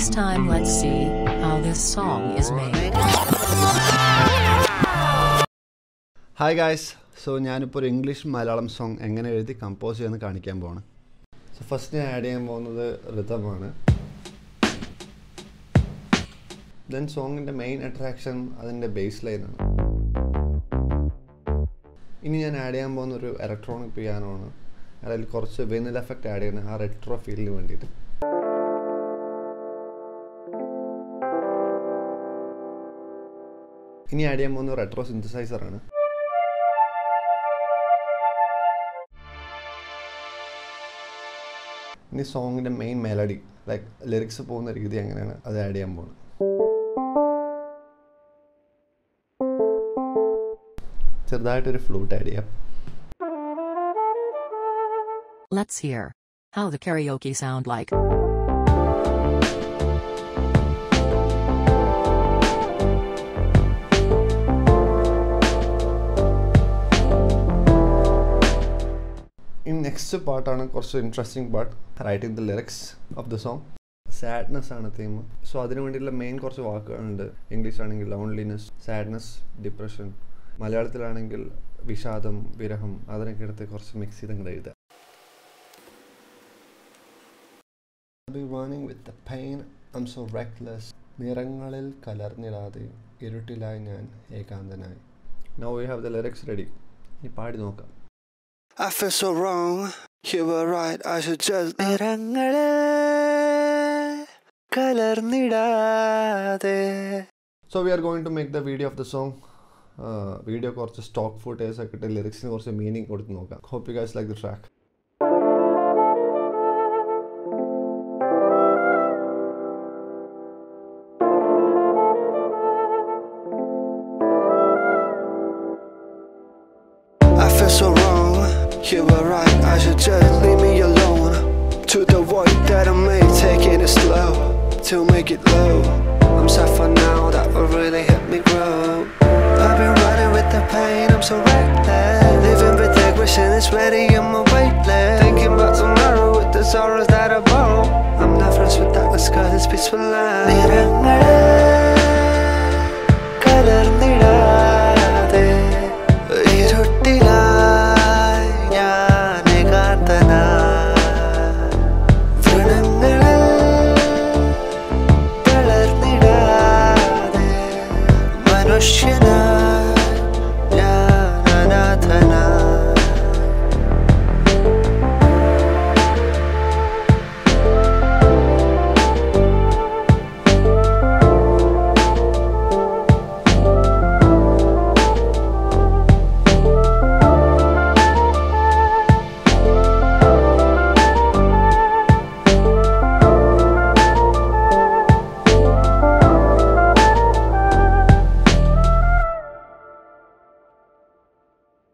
This time let's see how this song is made. Hi guys so ഞാനിപ്പോൾ ഒരു English Malayalam song എങ്ങനെ എഴുതി compose ചെയ്യുമെന്ന് കാണിക്കാൻ പോവാണ് സോ ഫസ്റ്റ് ഞാൻ ആഡ് ചെയ്യാൻ പോകുന്നത് ഋതമാണ് ദെൻ സോങ്ങിൻ്റെ മെയിൻ അട്രാക്ഷൻ അതിൻ്റെ ബേസ് ലൈനാണ് ഇനി ഞാൻ ആഡ് ചെയ്യാൻ പോകുന്ന ഒരു ഇലക്ട്രോണിക് പിയാനോ ആണ് അതിൽ കുറച്ച് വെനിൽ എഫക്റ്റ് ആഡ് ചെയ്യുന്നത് ആ റെട്രോ ഫീലിന് വേണ്ടിയിട്ട് ഇനി ആഡ് ചെയ്യാൻ പോകുന്ന റെട്രോ സിന്തസൈസറാണ് ഇനി സോങ്ങിൻ്റെ മെയിൻ മെലഡി ലൈക്ക് ലിറിക്സ് പോകുന്ന രീതി എങ്ങനെയാണ് അത് ആഡ് ചെയ്യാൻ പോകുന്നത് ചെറുതായിട്ടൊരു ഫ്ലൂട്ട് ആഡ് ചെയ്യാം Let's hear how the karaoke sound like. ഈ നെക്സ്റ്റ് പാട്ടാണ് കുറച്ച് interesting part writing the lyrics of the song sadness ആണ് തീം സോ അതിനു വേണ്ടിയിട്ടുള്ള മെയിൻ കുറച്ച് വാക്കുകളുണ്ട് ഇംഗ്ലീഷ് ആണെങ്കിൽ ലോൺലിനെസ് സാഡ്നെസ് ഡിപ്രഷൻ മലയാളത്തിലാണെങ്കിൽ വിഷാദം വിരഹം അതിനൊക്കെ എടുത്ത് കുറച്ച് മിക്സ് ചെയ്ത് അങ്ങോട്ട് എഴുതുക be running with the pain I'm so reckless നിറങ്ങളിൽ കലർന്നിടാതെ ഇരുട്ടിലായി ഞാൻ ഏകാന്തനായി no we have the lyrics ready ഇനി പാടി നോക്കാം I feel so wrong. You were right. I should just. നിറങ്ങളെ കലർന്നിടാതെ so we are going to make the video of the song video കുറച്ച് സ്റ്റോക്ക് ഫുട്ടേജ് ഒക്കെ ഇട്ട് ലിറിക്സിന് കുറച്ച് മീനിങ് കൊടുത്ത് നോക്കാം hope you guys like the track I feel so wrong. You were right. I should just leave me alone. To the void that I made, taking it slow to make it low. I'm sad for now. That will really help me grow. I've been running with the pain. I'm so reckless. Living with aggression is ready on my weightless. Thinking about tomorrow with the sorrows that I borrow. I'm not friends with darkness 'cause it's peaceful life.